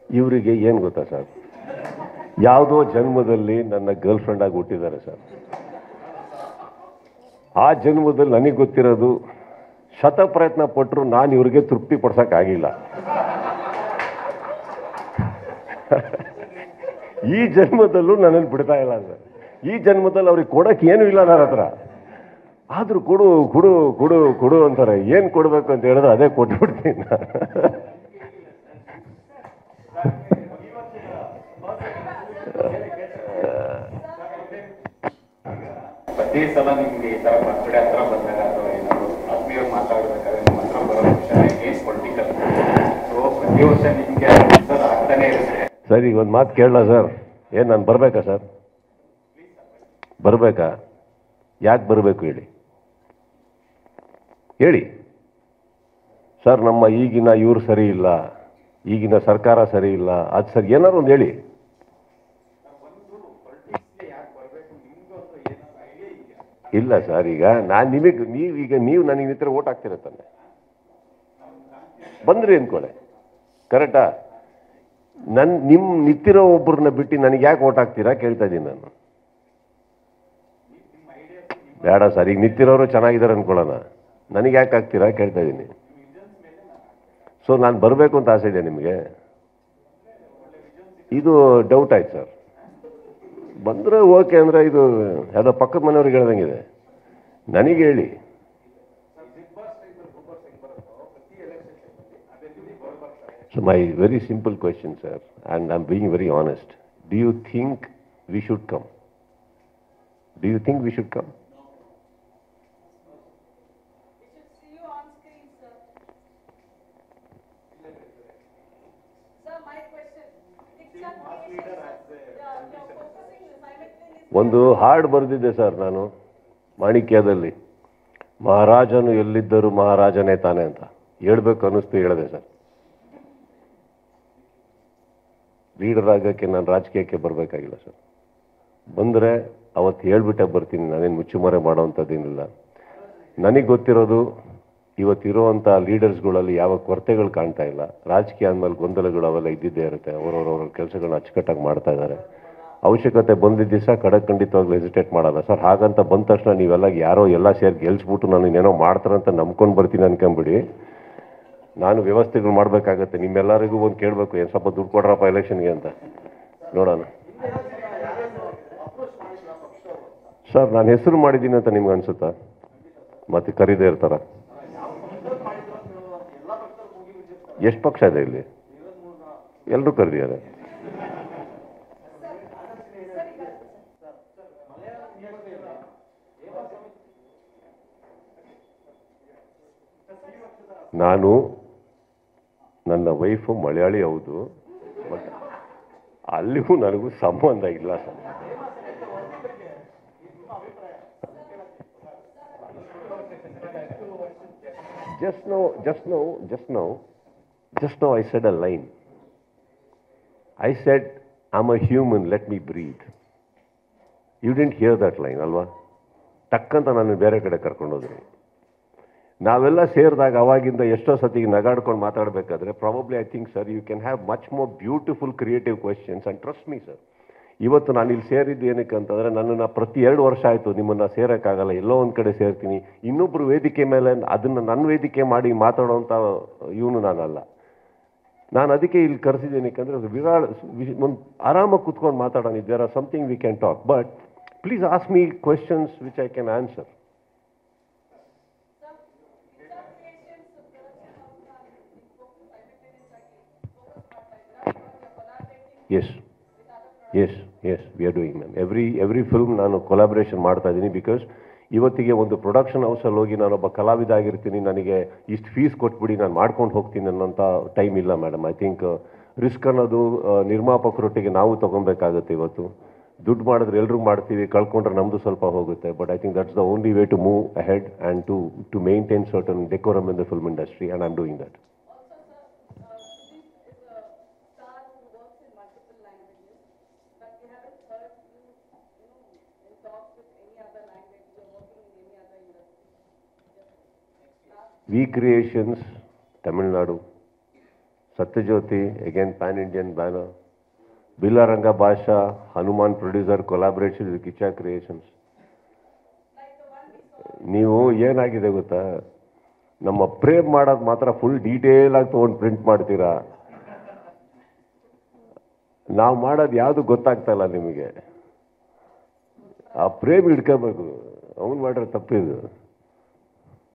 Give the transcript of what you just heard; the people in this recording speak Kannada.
ಇವರಿಗೆ ಏನು ಗೊತ್ತಾ ಸರ್ ಯಾವುದೋ ಜನ್ಮದಲ್ಲಿ ನನ್ನ ಗರ್ಲ್ ಫ್ರೆಂಡ್ ಆಗಿ ಹುಟ್ಟಿದ್ದಾರೆ ಸರ್ ಆ ಜನ್ಮದಲ್ಲಿ ನನಗೆ ಗೊತ್ತಿರೋದು ಶತ ಪ್ರಯತ್ನ ಪಟ್ಟರು ನಾನು ಇವ್ರಿಗೆ ತೃಪ್ತಿ ಪಡ್ಸೋಕ್ಕಾಗಿಲ್ಲ ಈ ಜನ್ಮದಲ್ಲೂ ನನ್ನನ್ನು ಬಿಡ್ತಾ ಇಲ್ಲ ಸರ್ ಈ ಜನ್ಮದಲ್ಲಿ ಅವ್ರಿಗೆ ಕೊಡಕ್ಕೆ ಏನೂ ಇಲ್ಲ ನನ್ನ ಹತ್ರ ಆದ್ರೂ ಕೊಡು ಕೊಡು ಕೊಡು ಕೊಡು ಅಂತಾರೆ ಏನು ಕೊಡಬೇಕು ಅಂತ ಹೇಳಿದ್ರೆ ಅದೇ ಕೊಟ್ಬಿಡ್ತೀನಿ ನಾನು. ಪ್ರತಿ ಸಲ ನಿಮ್ಗೆ ಈ ತರ ಬರ್ತ್ಡೇ ಹತ್ರ ಬಂದಾಗ ಅಥವಾ ಏನಾದ್ರು ಆತ್ಮೀಯರು ಮಾತಾಡ್ಬೇಕಾದ್ರೆ ನಿಮ್ಮ ಹತ್ರ ಬರೋ ವಿಷಯ ಏನ್ ಪೊಲಿಟಿಕಲ್ ಸೊ ಪ್ರತಿ ವರ್ಷ ನಿಮ್ಗೆ ಸರ್ ಆಗ್ತಾನೆ ಇರುತ್ತೆ ಸರ್ ಈಗ ಒಂದು ಮಾತು ಕೇಳಲ್ಲ ಸರ್ ಏನು ನಾನು ಬರಬೇಕಾ ಸರ್ ಬರಬೇಕಾ ಯಾಕೆ ಬರಬೇಕು ಹೇಳಿ ಹೇಳಿ ಸರ್ ನಮ್ಮ ಈಗಿನ ಇವ್ರು ಸರಿ ಇಲ್ಲ ಈಗಿನ ಸರ್ಕಾರ ಸರಿ ಇಲ್ಲ ಅದು ಸರ್ ಏನಾದ್ರು ಒಂದು ಹೇಳಿ ಇಲ್ಲ ಸರ್ ಈಗ ನಾನು ನಿಮಗೆ ನೀವು ಈಗ ನೀವು ನನಗೆ ನಿತ್ರ ಓಟ್ ಹಾಕ್ತೀರ ತಾನೆ ಬಂದ್ರಿ ಅಂದ್ಕೊಳ್ಳೆ ಕರೆಕ್ಟಾ ನನ್ ನಿಮ್ ನಿಂತಿರೋ ಒಬ್ಬರನ್ನ ಬಿಟ್ಟು ನನಗೆ ಯಾಕೆ ಓಟ್ ಹಾಕ್ತೀರಾ ಕೇಳ್ತಾ ಇದ್ದೀನಿ ನಾನು ಬೇಡ ಸರ್ ಈಗ ನಿಂತಿರೋರು ಚೆನ್ನಾಗಿದ್ದಾರೆ ಅನ್ಕೊಳ್ಳೋಣ ನನಗೆ ಯಾಕೆ ಹಾಕ್ತೀರಾ ಕೇಳ್ತಾ ಇದ್ದೀನಿ ಸೊ ನಾನು ಬರಬೇಕು ಅಂತ ಆಸೆ ಇದೆ ನಿಮಗೆ ಇದು ಡೌಟ್ ಆಯ್ತು ಸರ್ ಬಂದರೆ ಓಕೆ ಅಂದರೆ ಇದು ಯಾವುದೋ ಪಕ್ಕದ ಮನೆಯವ್ರಿಗೆ ಹೇಳ್ದಂಗಿದೆ ನನಗೆ ಹೇಳಿ So my very simple question, sir, and I'm being very honest. Do you think we should come? Do you think we should come? We should see you on screen, sir. Sir, my question. Diksha creation, sir. Yeah, you're focusing simultaneously. ಒಂದು ಹಾಡು ಬರೆದಿದ್ದೆ ಸರ್ ನಾನು ಮಾಣಿಕ್ಯದಲ್ಲಿ ಮಹಾರಾಜನು ಎಲ್ಲಿದ್ದರು ಮಹಾರಾಜನೇ ತಾನೆ ಅಂತ ಹೇಳ್ಬೇಕು ಅನ್ನಿಸ್ತು ಹೇಳಿದೆ ಸರ್ ಲೀಡರ್ ಆಗೋಕ್ಕೆ ನಾನು ರಾಜಕೀಯಕ್ಕೆ ಬರಬೇಕಾಗಿಲ್ಲ ಸರ್ ಬಂದರೆ ಅವತ್ತು ಹೇಳ್ಬಿಟ್ಟೆ ಬರ್ತೀನಿ ನಾನೇನು ಮುಚ್ಚುಮರೆ ಮಾಡೋವಂಥದ್ದೇನಿಲ್ಲ ನನಗೆ ಗೊತ್ತಿರೋದು ಇವತ್ತಿರುವಂಥ ಲೀಡರ್ಸ್ಗಳಲ್ಲಿ ಯಾವ ಕೊರತೆಗಳು ಕಾಣ್ತಾ ಇಲ್ಲ ರಾಜಕೀಯ ಅಂದಮೇಲೆ ಗೊಂದಲಗಳು ಅವೆಲ್ಲ ಇದ್ದಿದ್ದೇ ಇರುತ್ತೆ ಅವರವರವ್ರ ಕೆಲಸಗಳನ್ನ ಅಚ್ಚುಕಟ್ಟಾಗಿ ಮಾಡ್ತಾ ಇದ್ದಾರೆ ಅವಶ್ಯಕತೆ ಬಂದಿದ್ದ ದಿವಸ ಕಡೆ ಖಂಡಿತವಾಗ್ಲೂ ಹೆಸಿಟೇಟ್ ಮಾಡಲ್ಲ ಸರ್ ಹಾಗಂತ ಬಂದ ತಕ್ಷಣ ನೀವೆಲ್ಲ ಯಾರೋ ಎಲ್ಲ ಸೇರಿ ಗೆಲ್ಸ್ಬಿಟ್ಟು ನಾನು ಇನ್ನೇನೋ ಮಾಡ್ತಾರಂತ ನಂಬ್ಕೊಂಡು ಬರ್ತೀನಿ ಅನ್ಕೊಂಬಿಡಿ ನಾನು ವ್ಯವಸ್ಥೆಗಳು ಮಾಡಬೇಕಾಗತ್ತೆ ನಿಮ್ಮೆಲ್ಲರಿಗೂ ಒಂದು ಕೇಳಬೇಕು ಏನು ಸ್ವಲ್ಪ ದುಡ್ಡು ಕೊಡ್ರಪ್ಪ ಎಲೆಕ್ಷನ್ಗೆ ಅಂತ ನೋಡೋಣ ಸರ್ ನಾನು ಹೆಸರು ಮಾಡಿದ್ದೀನಿ ಅಂತ ನಿಮ್ಗೆ ಅನ್ಸುತ್ತಾ ಮತ್ತೆ ಕರೀದೇ ಇರ್ತಾರ ಎಷ್ಟು ಪಕ್ಷ ಇದೆ ಇಲ್ಲಿ ಎಲ್ಲರೂ ಕರೆದಿದ್ದಾರೆ ನಾನು ನನ್ನ ವೈಫು ಮಲಯಾಳಿ ಹೌದು ಬಟ್ ಅಲ್ಲಿಗೂ ನನಗೂ ಸಂಬಂಧ ಇಲ್ಲ sir just now, just now, just now, just now I said a line. I said, I'm a human, let me breathe. You didn't hear that line, ಅಲ್ವಾ ಟಕ್ಕಂತ ನಾನು ಬೇರೆ ಕಡೆ ಕರ್ಕೊಂಡೋದ್ರಿ ನಾವೆಲ್ಲ ಸೇರಿದಾಗ ಅವಾಗಿಂದ ಎಷ್ಟೋ ಸತಿಗೆ ನಗಾಡ್ಕೊಂಡು ಮಾತಾಡಬೇಕಾದ್ರೆ probably I think sir you can have much more beautiful creative questions and trust me sir ಇವತ್ತು ನಾನು ಇಲ್ಲಿ ಸೇರಿದ್ದು ಏನಕ್ಕೆ ಅಂತಂದರೆ ನನ್ನನ್ನು ಪ್ರತಿ ಎರಡು ವರ್ಷ ಆಯಿತು ನಿಮ್ಮನ್ನು ಸೇರೋಕ್ಕಾಗಲ್ಲ ಎಲ್ಲೋ ಒಂದು ಕಡೆ ಸೇರ್ತೀನಿ ಇನ್ನೊಬ್ಬರು ವೇದಿಕೆ ಮೇಲೆ ಅದನ್ನು ನನ್ನ ವೇದಿಕೆ ಮಾಡಿ ಮಾತಾಡೋವಂಥ ಇವನು ನಾನಲ್ಲ ನಾನು ಅದಕ್ಕೆ ಇಲ್ಲಿ ಕರೆಸಿದ್ದೀನಿ ಯಾಕಂದರೆ ವಿರಾಳ ಒಂದು ಆರಾಮಾಗಿ ಕುತ್ಕೊಂಡು ಮಾತಾಡೋಣ there are something we can talk but please ask me questions which I can answer Sir, Diksha creations, production of uh, focus simultaneously. Focus part time. Because you're collaborating yes yes yes we are doing ma'am every every film ನಾನು ಕೊಲಾಬ್ರೇಷನ್ ಮಾಡ್ತಾ ಇದ್ದೀನಿ ಬಿಕಾಸ್ ಇವತ್ತಿಗೆ ಒಂದು ಪ್ರೊಡಕ್ಷನ್ ಹೌಸಲ್ಲಿ ಹೋಗಿ ನಾನೊಬ್ಬ ಕಲಾವಿದ ಆಗಿರ್ತೀನಿ ನನಗೆ ಇಷ್ಟು ಫೀಸ್ ಕೊಟ್ಬಿಡಿ ನಾನು ಮಾಡ್ಕೊಂಡು ಹೋಗ್ತೀನಿ ಅನ್ನೋಂಥ ಟೈಮ್ ಇಲ್ಲ ಮೇಡಮ್ ಐ ಥಿಂಕ್ ರಿಸ್ಕ್ ಅನ್ನೋದು ಆ, ನಿರ್ಮಾಪಕರೊಟ್ಟಿಗೆ ನಾವು ತೊಗೊಬೇಕಾಗುತ್ತೆ ಇವತ್ತು ದುಡ್ಡು ಮಾಡಿದ್ರೆ ಎಲ್ಲರೂ ಮಾಡ್ತೀವಿ ಕಳ್ಕೊಂಡ್ರೆ ನಮ್ಮದು ಸ್ವಲ್ಪ ಹೋಗುತ್ತೆ but I think that's the only way to move ahead and to to maintain certain decorum in the film industry and I am doing that Also, sir, uh, Sudeep is a star who works in multiple languages. But we haven't heard you, you know, in talks with any other language. You're working in any other industry. Just last V creations Tamil Nadu Sathyajyothi again pan Indian banner ಬಿಲಾರಂಗ ಭಾಷಾ Hanuman producer collaboration with Kiccha creations ನೀವು ಏನಾಗಿದೆ ಗೊತ್ತಾ ನಮ್ಮ ಪ್ರೇಮ್ ಮಾಡೋದು ಮಾತ್ರ ಫುಲ್ ಡೀಟೇಲ್ ಆಗಿ ತೊಗೊಂಡು ಪ್ರಿಂಟ್ ಮಾಡ್ತೀರಾ ನಾವು ಮಾಡೋದು ಯಾವುದು ಗೊತ್ತಾಗ್ತಾ ಇಲ್ಲ ನಿಮಗೆ ಆ ಪ್ರೇಮ್ ಹಿಡ್ಕೋಬೇಕು ಅವನು ಮಾಡಿರೋ ತಪ್ಪಿದು